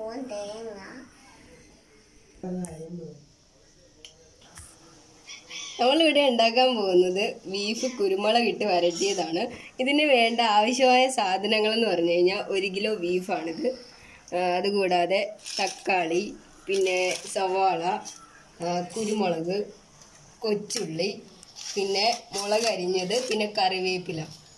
Spoon തേങ്ങ നമ്മളിവിടെ ഉണ്ടാക്കാൻ പോകുന്നത് ബീഫ് കുരുമുളക് ഇട്ട് വരട്ടിയതാണ് ഇതിന് വേണ്ട ആവശ്യമായ സാധനങ്ങൾ എന്ന് പറഞ്ഞു കഴിഞ്ഞാൽ ഒരു കിലോ ബീഫാണിത് ആ, അതുകൂടാതെ തക്കാളി പിന്നെ സവാള ആ, കുരുമുളക് കൊച്ചുള്ളി പിന്നെ മുളക് അരിഞ്ഞത് പിന്നെ കറിവേപ്പില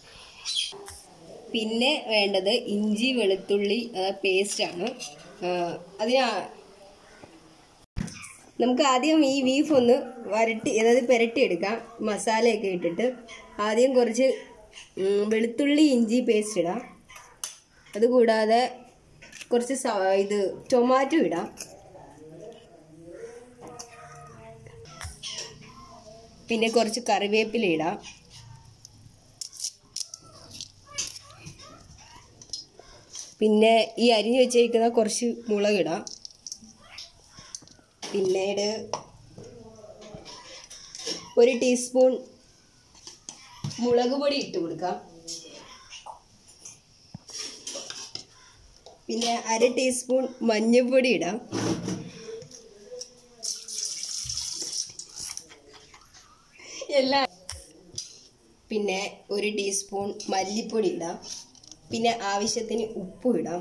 പിന്നെ വേണ്ടത് ഇഞ്ചി വെളുത്തുള്ളി പേസ്റ്റാണ് അതിന് ആ- നമുക്ക് ആദ്യം ഈ ബീഫ് ഒന്ന് വരട്ടി അതായത് പുരട്ടിയെടുക്കാം മസാലയൊക്കെ ഇട്ടിട്ട് ആദ്യം കുറച്ച് ഉം, വെളുത്തുള്ളി ഇഞ്ചി പേസ്റ്റ് ഇടാം അതുകൂടാതെ കുറച്ച് സ- ഇത് ടൊമാറ്റോ ഇടാം പിന്നെ കുറച്ച് കറിവേപ്പില ഇടാം പിന്നെ ഈ അരിഞ്ഞു വെച്ചേക്കുന്ന കുറച്ച് മുളകിടാം പിന്നീട് ഒരു ടീസ്പൂൺ മുളക് പൊടി ഇട്ട് കൊടുക്കാം പിന്നെ അര ടീസ്പൂൺ മഞ്ഞൾപ്പൊടി ഇടാം എല്ലാം പിന്നെ ഒരു ടീസ്പൂൺ മല്ലിപ്പൊടി ഇടാം പിന്നെ ആവശ്യത്തിന് ഉപ്പും ഇടാം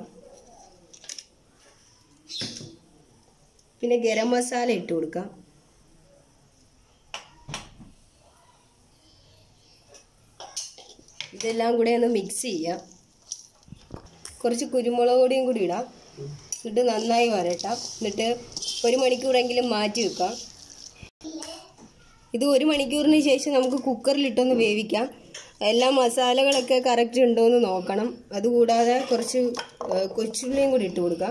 പിന്നെ ഗരം മസാല ഇട്ട് കൊടുക്കാം ഇതെല്ലാം കൂടെ ഒന്ന് മിക്സ് ചെയ്യാം കുറച്ച് കുരുമുളക് പൊടിയും കൂടി ഇടാം എന്നിട്ട് നന്നായി വരട്ടാം എന്നിട്ട് ഒരു മണിക്കൂറെങ്കിലും മാറ്റി വെക്കാം ഇത് ഒരു മണിക്കൂറിന് ശേഷം നമുക്ക് കുക്കറിലിട്ടൊന്ന് വേവിക്കാം എല്ലാ മസാലകളൊക്കെ കറക്റ്റ് ഉണ്ടോ എന്ന് നോക്കണം അതുകൂടാതെ കുറച്ച് ഏഹ്, കൊച്ചുള്ളിയും കൂടി ഇട്ട് കൊടുക്കാം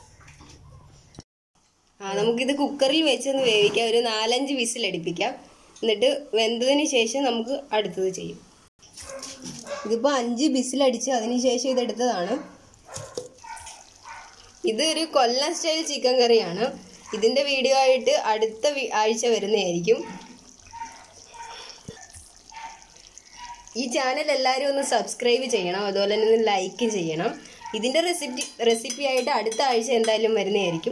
ആ നമുക്കിത് കുക്കറിൽ വെച്ചൊന്ന് വേവിക്കാം ഒരു നാലഞ്ച് വിസിൽ അടുപ്പിക്കാം എന്നിട്ട് വെന്തതിന് ശേഷം നമുക്ക് അടുത്തത് ചെയ്യും ഇതിപ്പോൾ അഞ്ച് വിസിലടിച്ച് അതിന് ശേഷം ഇതെടുത്തതാണ് ഇത് ഒരു കൊല്ലം സ്റ്റൈൽ ചിക്കൻ കറിയാണ് ഇതിൻ്റെ വീഡിയോ ആയിട്ട് അടുത്ത വി- ആഴ്ച വരുന്നതായിരിക്കും ഈ ചാനൽ എല്ലാവരും ഒന്ന് സബ്സ്ക്രൈബ് ചെയ്യണം അതുപോലെ തന്നെ ഒന്ന് ലൈക്ക് ചെയ്യണം ഇതിൻ്റെ റെസിപ്പി റെസിപ്പി ആയിട്ട് അടുത്ത ആഴ്ച എന്തായാലും വരുന്നതായിരിക്കും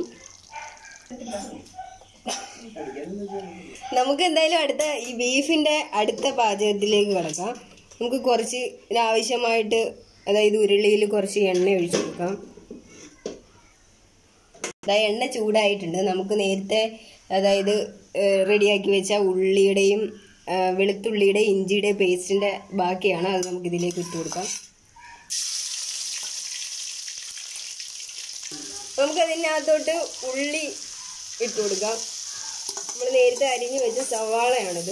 നമുക്ക് എന്തായാലും അടുത്ത ഈ ബീഫിന്റെ അടുത്ത പാചകത്തിലേക്ക് കിടക്കാം നമുക്ക് കുറച്ച് ഇതിനാവശ്യമായിട്ട് അതായത് ഉരുളിയിൽ കുറച്ച് എണ്ണ ഒഴിച്ചു കൊടുക്കാം അതായത് എണ്ണ ചൂടായിട്ടുണ്ട് നമുക്ക് നേരത്തെ അതായത് റെഡിയാക്കി വെച്ച ഉള്ളിയുടെയും ആ, വെളുത്തുള്ളിയുടെയും ഇഞ്ചിയുടെയും പേസ്റ്റിന്റെ ബാക്കിയാണ് അത് നമുക്ക് ഇതിലേക്ക് ഇട്ട് കൊടുക്കാം നമുക്ക് അതിനകത്തോട്ട് ഉള്ളി ഇട്ട് കൊടുക്കാം നമ്മൾ നേരത്തെ അരിഞ്ഞു വെച്ച സവാളയാണിത്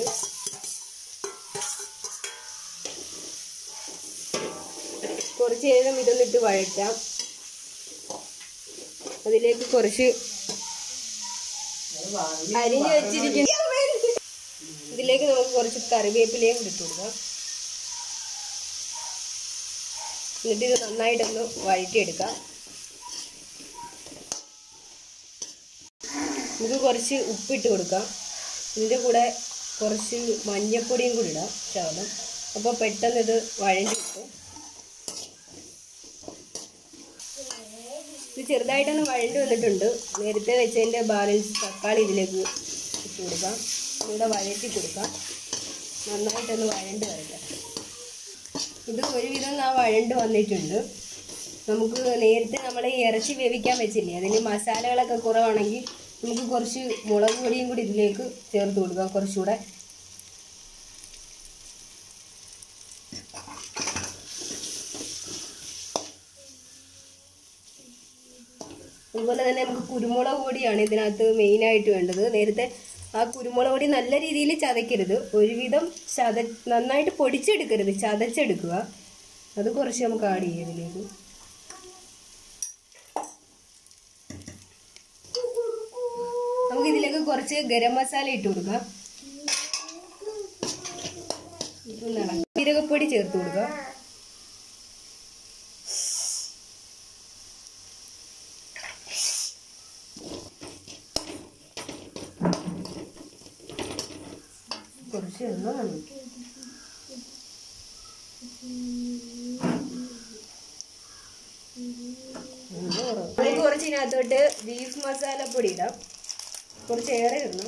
കുറച്ച് നേരം ഇതൊന്നിട്ട് വഴറ്റാം അതിലേക്ക് കുറച്ച് അരിഞ്ഞു വെച്ചിരിക്കുന്ന ഇതിലേക്ക് നമുക്ക് കുറച്ച് കറിവേപ്പിലയും കൂടി ഇട്ട് കൊടുക്കാം എന്നിട്ട് ഇത് നന്നായിട്ടൊന്ന് വഴറ്റിയെടുക്കാം നമുക്ക് കുറച്ച് ഉപ്പിട്ട് കൊടുക്കാം ഇതിൻ്റെ കൂടെ കുറച്ച് മഞ്ഞൾപ്പൊടിയും കൂടി ഇടാം ശകലം അപ്പോൾ പെട്ടെന്ന് ഇത് വഴഞ്ഞ് കിട്ടും ഇത് ചെറുതായിട്ടൊന്ന് വഴണ്ട് വന്നിട്ടുണ്ട് നേരത്തെ വെച്ചതിൻ്റെ ബാലൻസ് തക്കാളി ഇതിലേക്ക് ഇട്ട് കൊടുക്കാം ഇവിടെ വഴറ്റി കൊടുക്കാം നന്നായിട്ടൊന്ന് വഴണ്ട് വരട്ടെ ഇത് ഒരുവിധം ആ വഴണ്ട് വന്നിട്ടുണ്ട് നമുക്ക് നേരത്തെ നമ്മൾ ഈ ഇറച്ചി വേവിക്കാൻ വെച്ചില്ലേ അതിന് മസാലകളൊക്കെ കുറവാണെങ്കിൽ നമുക്ക് കുറച്ച് മുളക് പൊടിയും കൂടി ഇതിലേക്ക് ചേർത്ത് കൊടുക്കാം കുറച്ചുകൂടെ അതുപോലെ തന്നെ നമുക്ക് കുരുമുളക് പൊടിയാണ് ഇതിനകത്ത് മെയിനായിട്ട് വേണ്ടത് നേരത്തെ ആ കുരുമുളക് പൊടി നല്ല രീതിയിൽ ചതയ്ക്കരുത് ഒരുവിധം ചത നന്നായിട്ട് പൊടിച്ചെടുക്കരുത് ചതച്ചെടുക്കുക അത് കുറച്ച് നമുക്ക് ആഡ് ചെയ്യാം ഇതിലേക്ക് നമുക്ക് ഇതിലേക്ക് കുറച്ച് ഗരം മസാല ഇട്ട് കൊടുക്കാം ഒന്നിളക്കാം. ജീരകപ്പൊടി ചേർത്ത് കൊടുക്കാം കുറച്ച് എണ്ണ നമുക്ക് കുറച്ച് ഇതിനകത്തോട്ട് ബീഫ് മസാലപ്പൊടി ഇടാം കുറച്ച് ഏറെ ഇടണം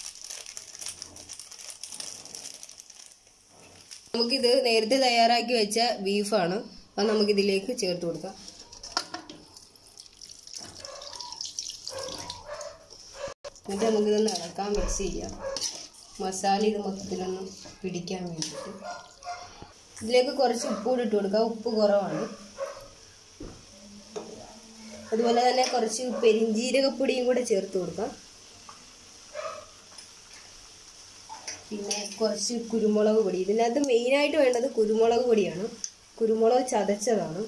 നമുക്കിത് നേരത്തെ തയ്യാറാക്കി വെച്ച ബീഫാണ് അത് നമുക്കിതിലേക്ക് ചേർത്ത് കൊടുക്കാം എന്നിട്ട് നമുക്കിതൊന്ന് ഇളക്കാൻ മിക്സ് ചെയ്യാം മസാല ഇത് മൊത്തത്തിലൊന്ന് പിടിക്കാൻ വേണ്ടിയിട്ട് ഇതിലേക്ക് കുറച്ച് ഉപ്പ് കൂടി ഇട്ട് കൊടുക്കാം ഉപ്പ് കുറവാണ് അതുപോലെ തന്നെ കുറച്ച് പെരിഞ്ജീരകപ്പൊടിയും കൂടെ ചേർത്ത് കൊടുക്കാം പിന്നെ കുറച്ച് കുരുമുളക് പൊടി ഇതിനകത്ത് മെയിനായിട്ട് വേണ്ടത് കുരുമുളക് പൊടിയാണ് കുരുമുളക് ചതച്ചതാണ്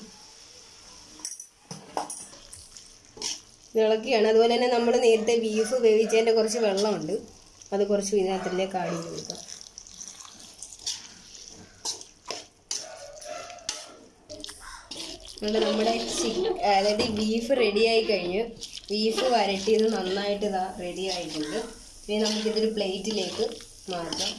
ഇത് ഇളക്കിയാണ് അതുപോലെ തന്നെ നമ്മൾ നേരത്തെ ബീഫ് വേവിച്ചതിൻ്റെ കുറച്ച് വെള്ളമുണ്ട് അത് കുറച്ച് ഇതിനകത്തിലേക്ക് ആഡ് ചെയ്ത് കൊടുക്കാം അതുകൊണ്ട് നമ്മുടെ ചിക്ക് അതായത് ഈ ബീഫ് റെഡി ആയി കഴിഞ്ഞ് ബീഫ് വരട്ടിയത് നന്നായിട്ട് ഇതാ റെഡി ആയിട്ടുണ്ട് ഇനി നമുക്കിതൊരു പ്ലേറ്റിലേക്ക് മാറ്റാം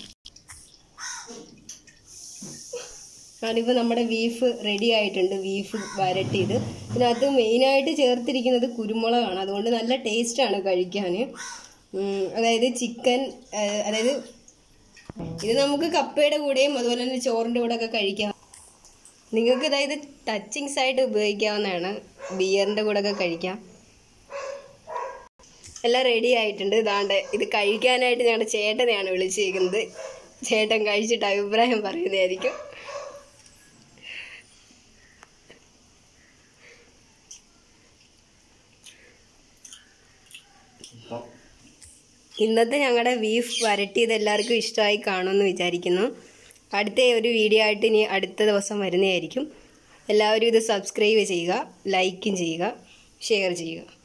അതിപ്പോൾ നമ്മുടെ ബീഫ് റെഡി ആയിട്ടുണ്ട് ബീഫ് വരട്ടിയത് ഇതിനകത്ത് മെയിനായിട്ട് ചേർത്തിരിക്കുന്നത് കുരുമുളകാണ് അതുകൊണ്ട് നല്ല ടേസ്റ്റാണ് കഴിക്കാൻ ഉം, അതായത് ചിക്കൻ അതായത് ഇത് നമുക്ക് കപ്പയുടെ കൂടെയും അതുപോലെ തന്നെ ചോറിൻ്റെ കൂടെ ഒക്കെ കഴിക്കാം നിങ്ങൾക്ക് ഇതായത് ടച്ചിങ്സ് ആയിട്ട് ഉപയോഗിക്കാവുന്നതാണ് ബിയറിൻ്റെ കൂടെ ഒക്കെ കഴിക്കാം എല്ലാം റെഡി ആയിട്ടുണ്ട് ഇതാണ്ട് ഇത് കഴിക്കാനായിട്ട് ഞങ്ങളുടെ ചേട്ടനെയാണ് വിളിച്ചിരിക്കുന്നത് ചേട്ടൻ കഴിച്ചിട്ട് അഭിപ്രായം പറയുന്നതായിരിക്കും ഇന്നത്തെ ഞങ്ങളുടെ ബീഫ് വരട്ടിയത് എല്ലാവർക്കും ഇഷ്ടമായി കാണുമെന്ന് വിചാരിക്കുന്നു അടുത്ത ഒരു വീഡിയോ ആയിട്ട് ഇനി അടുത്ത ദിവസം വരുന്നതായിരിക്കും എല്ലാവരും ഇത് സബ്സ്ക്രൈബ് ചെയ്യുക ലൈക്കും ചെയ്യുക ഷെയർ ചെയ്യുക